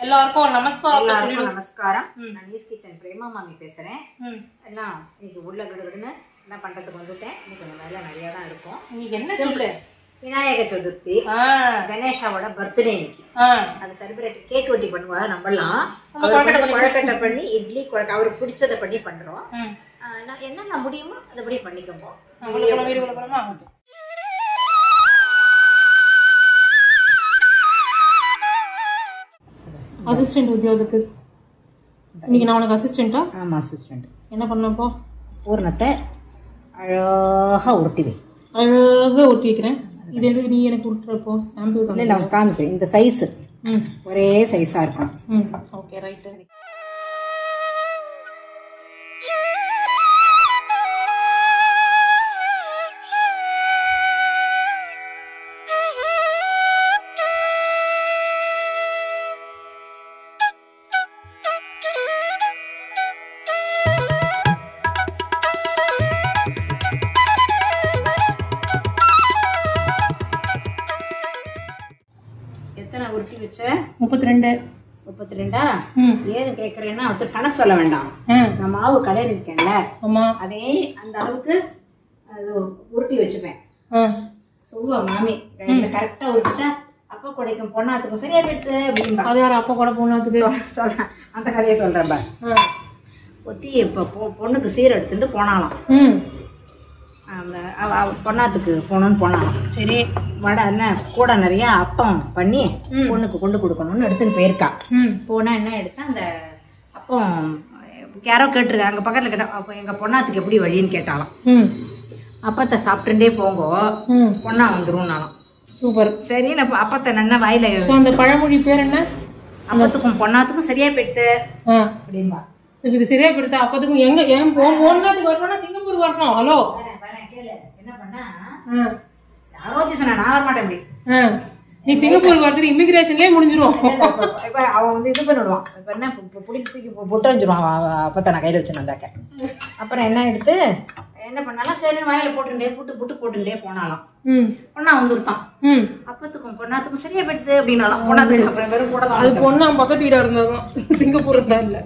எல்லாருக்கும் நமஸ்காரம் எல்லாருக்கும் சொல்லிடுவோம் நமஸ்காரம் ம். நான் நியூஸ் கிச்சன் பிரேமா மாமி பேசுறேன் ம். எல்லாம் இன்னைக்கு உள்ள கிடுகிடுன்னு என்ன பண்றதுக்கு வந்துட்டேன் இன்னைக்கு கொஞ்சம் வேலை நிறைய தான் இருக்கும் இன்னைக்கு என்ன சொல்லு விநாயக சதுர்த்தி ஆ, கணேஷாவோட பர்த்டே இன்னைக்கு ஆ, அதை செலிப்ரேட் கேக் வெட்டி பண்ணுவா நம்மலாம் நம்ம அவருக்கு கொழுக்கட்டை வந்து கொழுக்கட்டை பண்ணி இட்லி கொழுக்க அவருக்கு பிடிச்சதை பண்ணி பண்றோம் ம். ஆஹ் நான் என்னென்ன முடியுமோ அதுபடி பண்ணிக்கோங்க உள்ள போலாம், வீடு உள்ள போலாமா? ஆகட்டும். அசிஸ்டன்ட் உத்தியோகத்துக்கு இன்னைக்கு நான் உனக்கு அசிஸ்டண்டா ஆமா அசிஸ்டன்ட் என்ன பண்ணப்போ பூர்ணத்தை அழகா உருட்டி வை அழகா ஒட்டி வைக்கிறேன் இது எதுக்கு நீ எனக்கு விட்டுறப்போ சாம்பிள் இல்லை நான் காமிக்கிறேன் இந்த சைஸ் ம் ஒரே சைஸா இருக்கும் ம் ஓகே ரைட்டு எத்தனை உருட்டி வச்ச முப்பத்தி ரெண்டு முப்பத்தி ரெண்டா ம் ஏது கேட்குறேன்னா ஒருத்தர் கணக்கு சொல்ல வேண்டாம் ஆ நான் மாவு கடையில் இருக்கேன்ல ஆமாம் அதே அந்த அளவுக்கு அது உருட்டி வச்சுப்பேன் ஆ சொல்லுவா மாமி கரெக்டாக உருட்டிட்டா அப்பா குடைக்கும் பொண்ணாத்துக்கும் சரியா போயிடுது அப்படின்பா அது யார் அப்பா கூட போனதுக்கு சொல் சொல்றேன் அந்த கதையை சொல்கிறேன் பா ஆ ஒத்தி இப்போ பொ பொண்ணுக்கு சீர் எடுத்துட்டு போனாலாம் ம் அந்த அவ அவ பொண்ணாத்துக்கு போகணுன்னு போனாலாம் சரி வடை என்ன கூட நிறைய அப்பம் பண்ணி ம். பொண்ணுக்கு கொண்டு கொடுக்கணும்னு எடுத்துன்னு போயிருக்கா ம் போனா என்ன எடுத்தா அந்த அப்பம் யாரோ கேட்டிருக்காங்க அங்கே பக்கத்தில் கேட்டா அப்போ எங்கள் பொண்ணாத்துக்கு எப்படி வழின்னு கேட்டாலாம் ம் அப்பத்தை சாப்பிட்டுட்டே போங்கோ ம் பொண்ணா வந்துரும்னாலும் சூப்பர் சரி நான் அப்பத்தை நல்லா வாயில ஸோ அந்த பழமொழி பேர் என்ன அப்பத்துக்கும் பொண்ணாத்துக்கும் சரியா போயிடுது ஆ அப்படின்பா சரி, இது சரியா போயிடுதா அப்போதுக்கும் எங்க ஏன் போ போனதுக்கு வரணும்னா சிங்கப்பூர் வரணும் ஹலோ வரேன் வரேன் கேளு என்ன பண்ணா ஆ யாரோ சொன்னா நான் வரமாட்டேன் இப்படி ஆ நீ சிங்கப்பூர் வரதுக்கு இமிகிரேஷன்லயே முடிஞ்சிரும் இப்போ அவன் வந்து இது பண்ணிவிடுவான் இப்போ என்ன இப்போ பிடிச்சி தூக்கி பொ- பொட்டு வச்சிருவான் அப்பத்தை நான் கையில் வச்சு வந்தாக்க அப்புறம் என்ன எடுத்து என்ன பண்ணாலும் சரி வாயில போட்டுட்டே புட்டு புட்டு போட்டுட்டே போனாலும் ம் பொண்ணா வந்துருத்தான் ம் அப்பத்துக்கும் பொண்ணாத்துக்கும் சரியா போயிடுது அப்படின்னாலும் பொண்ணாத்துக்கு அப்புறம் வெறும் கூட தான் அது பொண்ணா பக்கத்து வீடா இருந்ததுதான் சிங்கப்பூர் இருந்தா இல்ல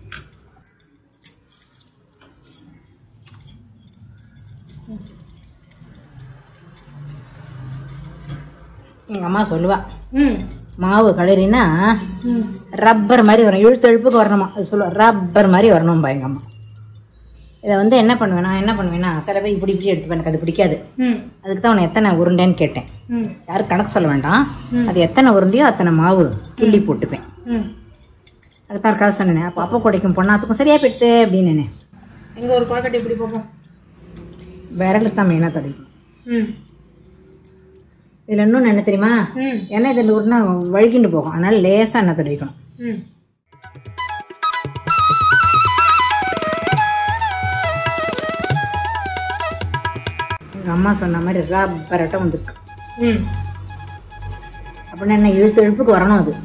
எங்கள் அம்மா சொல்லுவா ம் மாவு கலரினா ம் ரப்பர் மாதிரி வரும் இழுத்து இழுப்புக்கு வரணுமா அது சொல்லுவா ரப்பர் மாதிரி வரணும்பா எங்கள் அம்மா இதை வந்து என்ன பண்ணுவேன் நான் என்ன பண்ணுவேன்னா சில பேர் இப்படி இப்படி எடுத்துப்பேன் எனக்கு அது பிடிக்காது ம் அதுக்கு தான் உன்னை எத்தனை உருண்டைன்னு கேட்டேன் ம் யாரும் கணக்கு சொல்ல வேண்டாம் அது எத்தனை உருண்டையோ அத்தனை மாவு கிள்ளி போட்டுப்பேன் ம் அதுக்கு தான் இருக்காது சொன்னேன் அப்போ அப்போ குடைக்கும் பொண்ணாத்துக்கும் சரியா போயிடுது அப்படின்னு நினைனேன். எங்க ஒரு கொழக்கட்டை எப்படி பார்ப்போம் விரலுக்கு தான் மெயினாக தொடக்கும் ம் இதில் இன்னும் என்ன தெரியுமா ம் ஏன்னா இதில் உருண்டா வழுகிண்டு போகும் அதனால லேசாக எண்ணெய் தடவிக்கணும் ம் எங்கள் அம்மா சொன்ன மாதிரி ரப்பரட்டம் வந்துருக்கு ம் அப்படின்னா என்ன இழுத்து இழுப்புக்கு வரணும் அது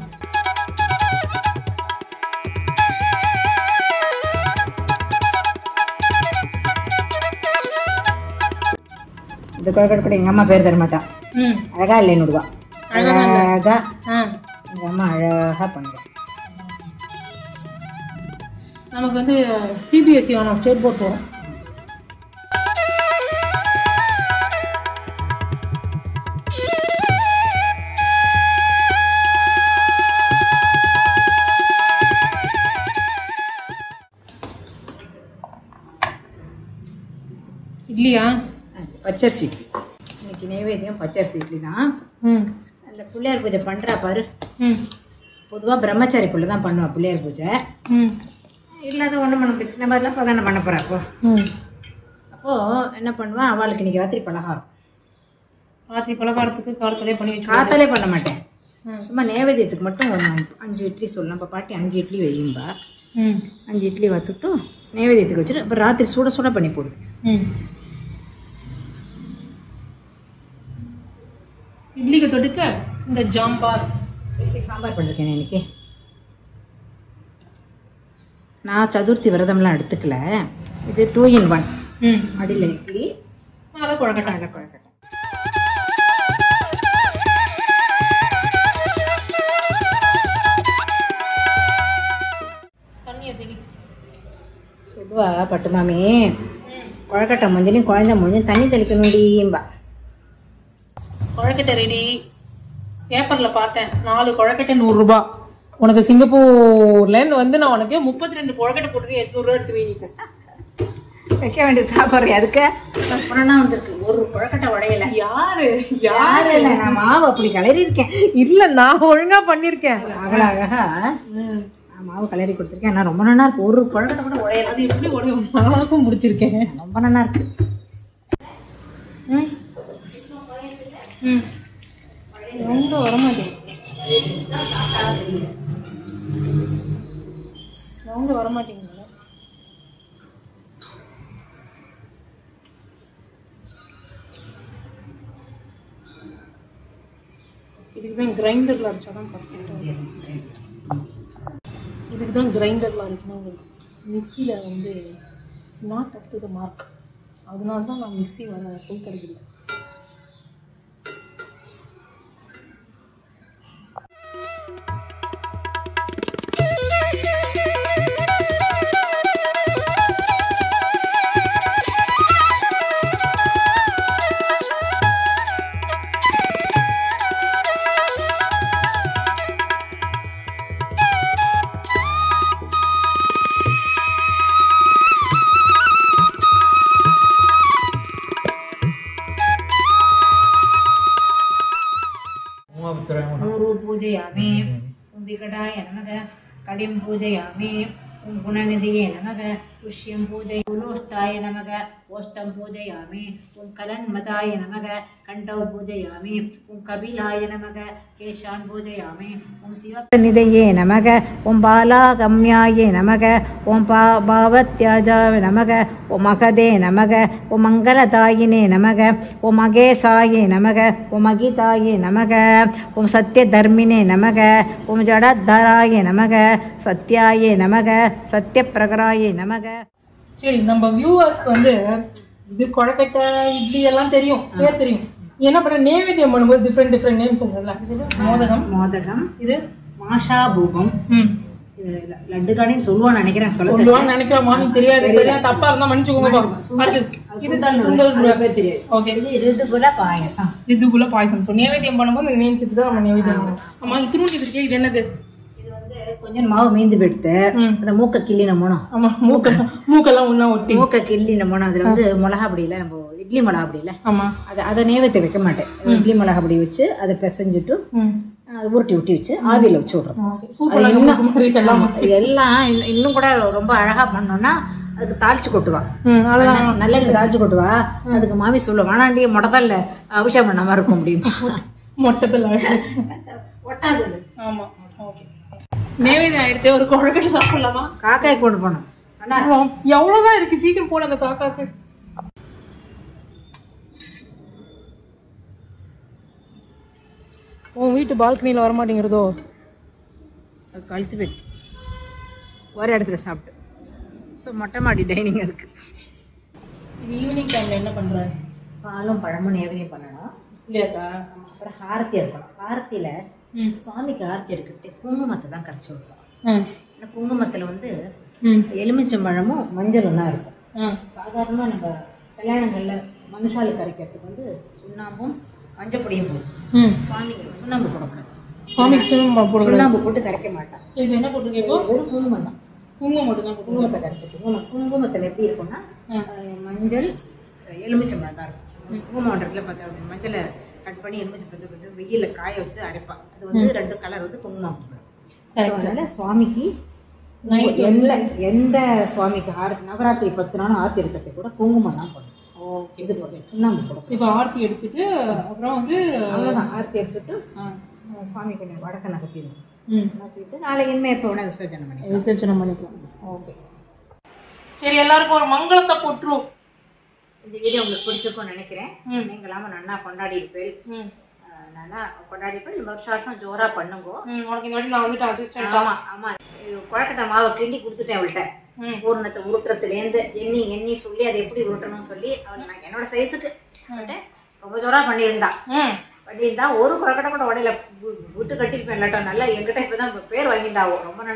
இந்த குழக்கடை கூட எங்கள் அம்மா பேர் தர மாட்டான் ம் அழகா இல்லைன்னு விடுவா அழகா ஆ எங்கள் அம்மா அழகா பண்ணுவான் நமக்கு வந்து சிபிஎஸ்சி வேணாம் ஸ்டேட் போர்ட் போகிறோம் இட்லியா பச்சரிசி இட்லி இன்னைக்கு நைவேத்தியம் பச்சரிசி இட்லி தான் ம் அந்த பிள்ளையார் பூஜை பண்ணுறா பாரு ம் பொதுவாக பிரம்மச்சாரி பிள்ளை தான் பண்ணுவா பிள்ளையார் பூஜை ம் இல்லாத ஒன்றும் பண்ண முடியாது நம்ம எல்லாம் இப்போ தானே பண்ண போகிறா அப்போ ம் அப்போது என்ன பண்ணுவா அவளுக்கு இன்னைக்கு ராத்திரி பலகாரம் ராத்திரி பலகாரத்துக்கு காலத்திலே பண்ணி வச்சு காத்தாலே பண்ண மாட்டேன் ம். சும்மா நேவேத்தியத்துக்கு மட்டும் ஒரு அஞ்சு- அஞ்சு இட்லி சொல்லலாம் இப்போ பாட்டி அஞ்சு இட்லி வையும்பா ம் அஞ்சு இட்லி வத்துட்டு நேவேத்தியத்துக்கு வச்சுட்டு அப்புறம் ராத்திரி சுட சுட பண்ணி போடுவேன் ம் இட்லிக்கு தொட்டுக்க இந்த ஜாம்பார் இட்லி சாம்பார் பண்ணிருக்கேன் இன்னைக்கு நான் சதுர்த்தி விரதம்லாம் எடுத்துக்கல இது டூ இன் ஒன் ம் அடியில் இட்லி அதை குழக்கட்டை கடலை குழக்கட்டை சொல்லுவா பட்டு மாமி குழக்கட்டை மஞ்சளையும் குழந்தை மஞ்சள் தண்ணி தெளிக்கணும்டிம்பா குழக்கட்டை ரெடி பேப்பர்ல பார்த்தேன் நாலு குழக்கட்டை நூறு ரூபாய் உனக்கு சிங்கப்பூர்ல இருந்து வந்து நான் உனக்கு முப்பத்தி ரெண்டு குழக்கட்டை போட்டுருக்கேன் எட்நூறு ரூபா எடுத்து வீணிக்கும் வைக்க வேண்டியது சாப்பிட்றேன் அதுக்கு புறணா வந்திருக்கு ஒரு குழக்கட்டை உடையல யாரு யாரு இல்லை நான் மாவு அப்படி கிளறி இருக்கேன் இல்ல நான் ஒழுங்கா பண்ணிருக்கேன் அகல அழகா நான் மாவு கிளறி கொடுத்துருக்கேன் நான் ரொம்ப நல்லா இருக்கு ஒரு குழக்கட்டை கூட உடையல அது எப்படி உடனே நானும் முடிச்சிருக்கேன் ரொம்ப நல்லா இருக்கு ம் ம் ரொம்ப வரமாட்டேங்குது ரொம்ப வரமாட்டேங்குது இதுக்கு தான் கிரைண்டரில் அடிச்சா தான் பர்ஃபெக்டாக இதுக்கு தான் கிரைண்டரில் அரைக்கணும் மிக்சியில் வந்து not up to the mark அதனால தான் நான் மிக்ஸி வர போய் கிடைக்கல ಮೂರು ಪೂಜೆಯಾಮಿ ಓಂ ವಿಕಟಾಯ ನಮಗ ಕಡಿಂ ಪೂಜೆಯಾಮಿ ಓಂ ಗುಣನಿಧಿಯೇ ನಮಗ ಪುಷ್ಯಂ ಪೂಜೆ ಕುಲೋಷ್ಟಾಯ ನಮಗ ಓಷ್ಟಂ ಪೂಜೆಯಾಮಿ ಓಂ ಕಲನ್ಮತಾಯ ನಮಗ ಕಂಠೌ ಪೂಜೆಯಾಮಿ ಓಂ ಕಪಿಲಾಯ ನಮಗ ಕೇಶಾನ್ ಪೂಜೆಯಾಮಿ ಓಂ ಶಿವನಿಧಯೇ ನಮಗ ಓಂ ಬಾಲಾಗಮ್ಯಾಯ ನಮಗ ಓಂ ಪಾ ಭಾವತ್ಯಾಜಾಯ ನಮಗ ಓಂ ಮಗದೇ ನಮಗ ಓಂ ಮಂಗಲತಾಯಿನೇ ನಮಗ ಓಂ ಮಗೇಶಾಯ ನಮಗ ಓಂ ಮಗಿತಾಯ ನಮಗ ಓಂ ಸತ್ಯಧರ್ಮಿನೇ ನಮಗ ಓಂ ಜಡಧರಾಯ ನಮಗ ಸತ್ಯಾಯ ನಮಗ ಸತ್ಯಪ್ರಗರಾಯ ನಮಗ சரி நம்ம வியூவர்ஸ்க்கு வந்து இது கொழக்கட்டை இட்லி எல்லாம் தெரியும் பேர் தெரியும் நீ என்ன பண்ற நேவேத்தியம் பண்ணும்போது டிஃப்ரெண்ட் டிஃப்ரெண்ட் நேம் சொல்றல மோதகம் மோதகம் இது மாஷாபூபம் ம் இது ல- லட்டு காணின்னு சொல்லுவான்னு நினைக்கிறேன் சொல்ல சொல்லுவான்னு நினைக்கிறேன் மாமி தெரியாது தெரியாது தப்பா இருந்தா மன்னிச்சுக்கோங்க அடுத்து இது சுண்டல் பேர் தெரியாது ஓகே இது ரிதுகுல பாயசம் இதுக்குள்ள பாயசம் ஸோ நேவேத்தியம் பண்ணும்போது இந்த நேம் செட்டு தான் நம்ம நேவேத்தியம் பண்ணுவோம் ஆமா இத்தினூண்டு இது இருக்கே இது என்னது இது வந்து கொஞ்சம் மாவு மீந்து போயிடுத்து ம். அந்த மூக்க கிள்ளின மோனம் ஆமா மூக்கெல்லாம் மூக்கெல்லாம் ஒண்ணா ஒட்டி மூக்க கிள்ளின மோனம் அதுல வந்து மிளகா பொடியில நம்ம இட்லி மிளகா பொடியில ஆமா அதை அதை நேவேத்தியம் வைக்க மாட்டேன் இட்லி மிளகா பொடி வச்சு அதை பிசைஞ்சிட்டு ம் அதை உருட்டி உருட்டி வச்சு ஆவியில வச்சு விடுறோம் ஓகே சூப்பர் மாதிரி எல்லாம் ஆமா, எல்லாம் இன்னும் இன்னும் கூட ரொம்ப அழகா பண்ணோம்னா அதுக்கு தாளிச்சு கொட்டுவா ம் அதெல்லாம் நல்ல தாளிச்சு கொட்டுவா அதுக்கு மாமி சொல்ல வேணாண்டி முடதல்ல அபிஷேகம் பண்ணாம இருக்கும் முடியுமா மொட்டத்தில் ஒட்டாது அது. ஆமா ஓகே நேவேதியம் ஆயிடுத்து ஒரு குழக்கட்டை சாப்பிடலாமா காக்காய் கொண்டு போனோம் ஆனா எவ்வளவுதான் இருக்கு சீக்கிரம் போட அந்த காக்காக்கு உன் வீட்டு பால்கனியில் வரமாட்டேங்கிறதோ அது கழுத்து போயிட்டு ஒரு இடத்துல சாப்பிட்டு ஸோ மொட்டை மாடி டைனிங் இருக்கு இது ஈவினிங் டைம்ல என்ன பண்ற பாலும் பழமும் நேவேதியம் பண்ணணும் இல்லையாக்கா அப்புறம் ஹாரத்தி எடுக்கணும் ஹாரத்தியில் ம் சுவாமிக்கு ஆரத்தி எடுக்கிறது குங்குமத்தை தான் கரைச்சி விடுவோம் ம் ஏன்னா குங்குமத்தில் வந்து ம் எலுமிச்சம்பழமும் மஞ்சளும் தான் இருக்கும் ம் சாதாரணமாக நம்ம கல்யாணங்களில் மனுஷாலு கரைக்கிறதுக்கு வந்து சுண்ணாம்பும் மஞ்சப்பொடியும் போடும் ம் சுவாமிக்கு சுண்ணாம்பு போடக்கூடாது சுவாமிக்கு சிவம் போடுறது சுண்ணாம்பு போட்டு கரைக்க மாட்டான் சரி இது என்ன போட்டிருக்கேன் இப்போ வெறும் குங்குமம் தான் குங்குமம் மட்டும் தான் போட்டுருக்கோம் குங்குமத்தை கரைச்சிட்டு குங்குமம் குங்குமத்தில் எப்படி இருக்கும்னா ம். அஹ், மஞ்சள் எலுமிச்சம்பழம் தான் இருக்கும் குங்குமன்றதுல பார்த்தா அப்படி மஞ்சளை கட் பண்ணி எலுமிச்சம்பழத்தை போட்டு வெயிலில் காய வச்சு அரைப்பான் அது வந்து ரெண்டு கலர் வந்து குங்குமம் போடும் So, அதனால சுவாமிக்கு எந்த எந்த சுவாமிக்கு ஆரத்தி நவராத்திரி பத்து நாளும் ஆரத்தி எடுக்கிறது கூட குங்குமம் தான் போடும் ஓகே இது போடும் சுண்ணாம்பு போடும் இப்போ ஆர்த்தி எடுத்துட்டு அப்புறம் வந்து அவ்வளோதான் ஆரத்தி எடுத்துட்டு ஆ, அஹ், சுவாமி கொஞ்சம் வடக்க நகர்த்திடும் ம் நகர்த்திட்டு நாளைக்கு இனிமே எப்போ வேணால் விசர்ஜனை பண்ணி விசர்ஜனம் பண்ணிக்கலாம் ஓகே சரி எல்லாருக்கும் ஒரு மங்களத்தை போட்டுரும் இந்த வீடியோ உங்களுக்கு பிடிச்சிருக்கும்னு நினைக்கிறேன் ம். நீங்களாம நன்னா கொண்டாடி இருப்பேன் ம் நல்லா கொண்டாடி இருப்பேன் இந்த வருஷம் வருஷம் ஜோரா பண்ணுங்க ம் உனக்கு இந்த வாட்டி நான் வந்துட்டு அசிஸ்டன்ட் ஆமா ஆமா இது கொழக்கட்டை மாவை கிண்டி கொடுத்துட்டேன் அவள்கிட்ட ம் பூர்ணத்தை உருட்டுறதுலேருந்து எண்ணி எண்ணி சொல்லி அதை எப்படி உருட்டணும்னு சொல்லி அவள் நான் என்னோட சைஸுக்கு அவள்கிட்ட ரொம்ப ஜோரா பண்ணியிருந்தா ம் பண்ணியிருந்தா ஒரு கொழக்கட்டை கூட உடையில வு- விட்டு கட்டிருப்பேன் இல்லாட்டா நல்லா என்கிட்ட இப்பதான் பேர் வாங்கிட்டாவோ ரொம்ப நல்லா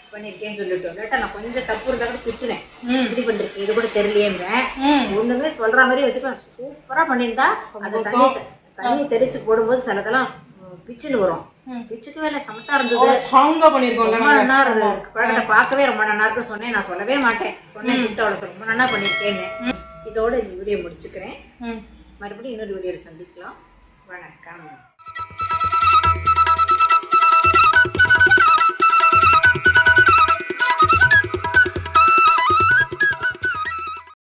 பண்ணியிருக்கேன்னு சொல்லிட்டு இல்லாட்டா நான் கொஞ்சம் தப்பு இருந்தா கூட திட்டுவேன் ம் இப்படி பண்ணிருக்கேன் இது கூட தெரியலையேம்பேன் ம் ஒண்ணுமே சொல்ற மாதிரி வச்சுக்கலாம் சூப்பரா பண்ணியிருந்தா அந்த தண்ணி தண்ணி தெளிச்சு போடும்போது சிலதெல்லாம் உம், பிச்சுன்னு வரும் ம். பிச்சுக்கவே இல்லை சமத்தா இருந்தது அவ்வளோ ஸ்ட்ராங்காக பண்ணியிருக்கோம்ல ரொம்ப நல்லா இருக்கு குழந்தை பார்க்கவே ரொம்ப நல்லா இருக்கு சொன்னேன் நான் சொல்லவே மாட்டேன் சொன்னேன் கூப்பிட்டு அவளை ரொம்ப நல்லா பண்ணியிருக்கேன்னு இதோட இந்த வீடியோ முடிச்சுக்கிறேன் ம் மறுபடியும் இன்னொரு வீடியோவில் சந்திக்கலாம் வணக்கம்